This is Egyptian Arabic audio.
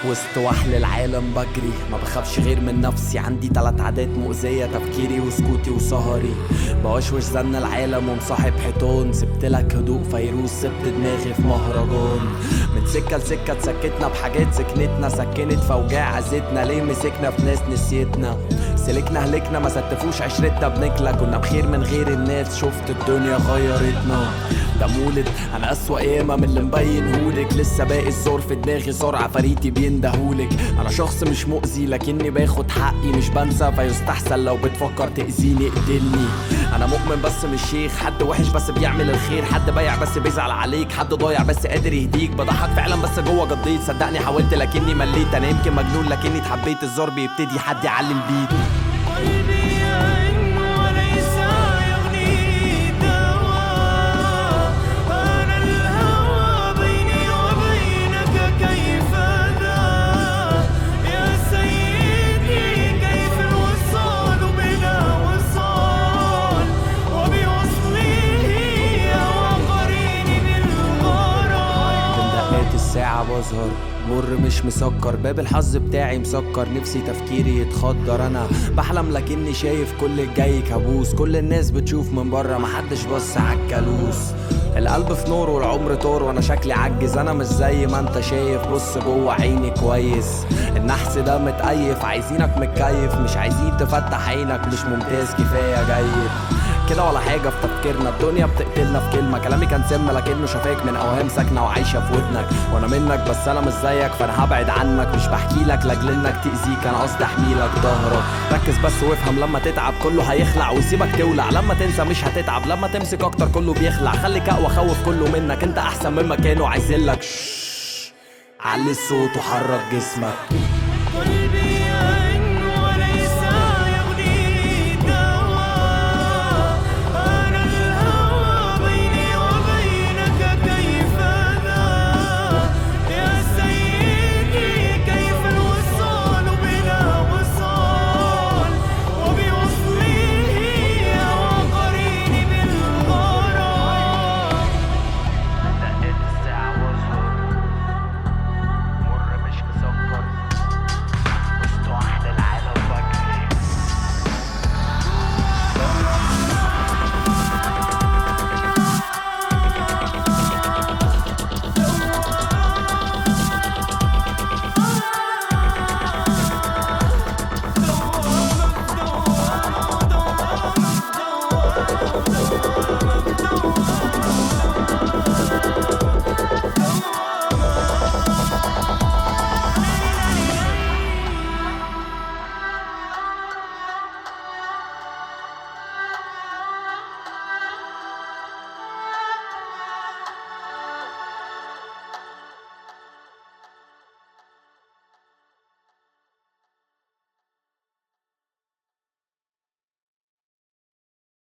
وسط وحل العالم بجري ما بخافش غير من نفسي عندي تلات عادات مؤذية تفكيري وسكوتي وسهري بوشوش زن العالم ومصاحب حيطان سبتلك هدوء فيروز سبت دماغي في مهرجان من سكة لسكة تسكتنا بحاجات سكنتنا سكنت في اوجاع عزتنا ليه مسكنا في ناس نسيتنا سلكنا هلكنا ما ستفوش عشرتنا بنكلة كنا بخير من غير الناس شفت الدنيا غيرتنا ده مولد انا اسوأ ياما من اللي مبينهولك لسه باقي الزور في دماغي زور عفاريتي بيندهولك انا شخص مش مؤذي لكني باخد حقي مش بنسى فيستحسن لو بتفكر تأذيني اقتلني انا مؤمن بس مش شيخ حد وحش بس بيعمل الخير حد بايع بس بيزعل عليك حد ضايع بس قادر يهديك بضحك فعلا بس جوه جضيت صدقني حاولت لكني مليت انا يمكن مجنون لكني اتحبيت الزور بيبتدي حد يعلي البيت قلبي يئن وليس يغني دواء أنا الهوى بيني وبينك كيف ذا يا سيدي كيف الوصال بلا وصال وبوصله يا وقريني بالغرام من دقات الساعة بظهر مر مش مسكر باب الحظ بتاعي مسكر نفسي تفكيري يتخدر انا بحلم لكني شايف كل الجاي كابوس كل الناس بتشوف من بره محدش بص عالكالوس القلب في نور والعمر طور وانا شكلي عجز انا مش زي ما انت شايف بص جوه عيني كويس النحس ده متقيف عايزينك متكيف مش عايزين تفتح عينك مش ممتاز كفايه جيد كده ولا حاجة في تفكيرنا الدنيا بتقتلنا في كلمة كلامي كان سم لكنه شفاك من أوهام ساكنة وعايشة في ودنك وأنا منك بس أنا مش زيك فأنا هبعد عنك مش بحكي لك لاجل إنك تأذيك أنا قصدي أحميلك ظهرك ركز بس وافهم لما تتعب كله هيخلع ويسيبك تولع لما تنسى مش هتتعب لما تمسك أكتر كله بيخلع خليك أقوى خوف كله منك أنت أحسن مما كانوا عايزينلك شش. علي الصوت وحرك جسمك